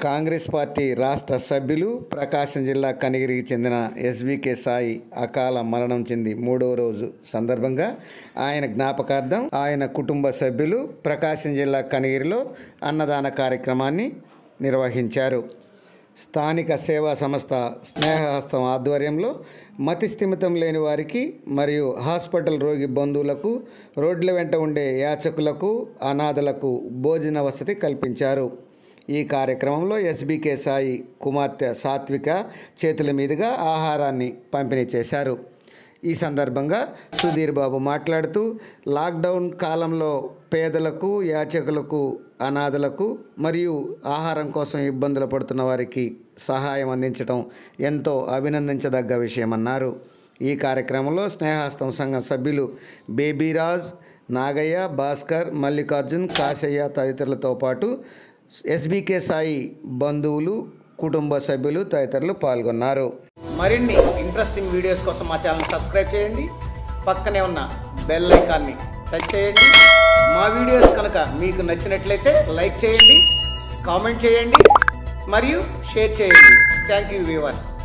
Congress party రాష్ట్ర సభ్యులు ప్రకాశం జిల్లా కనిగిరికి చెందిన ఎస్వికే సాయి అకాల మరణం చెంది మూడవ రోజు సందర్భంగా ఆయన జ్ఞాపకార్థం ఆయన కుటుంబ సభ్యులు ప్రకాశం జిల్లా కనిగిరిలో అన్నదాన కార్యక్రమాన్ని నిర్వహించారు స్థానిక సేవా సంస్థ స్నేహహస్తం ఆధ్వర్యంలో మతి స్థిమితం లేని వారికి మరియు హాస్పిటల్ రోగి బంధువులకు రోడ్ల వెంట ఉండే యాచకులకు అనాథలకు భోజన వసతి కల్పించారు ఈ కార్యక్రమంలో ఎస్బీకే సాయి కుమార్తె సాత్విక చేతుల మీదుగా ఆహారాన్ని పంపిణీ చేశారు ఈ సందర్భంగా సుధీర్ బాబు మాట్లాడుతూ లాక్డౌన్ కాలంలో పేదలకు యాచకులకు అనాథలకు మరియు ఆహారం కోసం ఇబ్బందులు పడుతున్న వారికి సహాయం అందించడం ఎంతో అభినందించదగ్గ విషయమన్నారు ఈ కార్యక్రమంలో స్నేహాస్తం సంఘం సభ్యులు బేబీరాజ్ నాగయ్య భాస్కర్ మల్లికార్జున్ కాశయ్య తదితరులతో పాటు ఎస్బీకే సాయి బంధువులు కుటుంబ సభ్యులు తదితరులు పాల్గొన్నారు మరిన్ని ఇంట్రెస్టింగ్ వీడియోస్ కోసం మా ఛానల్ సబ్స్క్రైబ్ చేయండి పక్కనే ఉన్న బెల్ ఐకాన్ని టచ్ చేయండి మా వీడియోస్ కనుక మీకు నచ్చినట్లయితే లైక్ చేయండి కామెంట్ చేయండి మరియు షేర్ చేయండి థ్యాంక్ యూ వ్యూవర్స్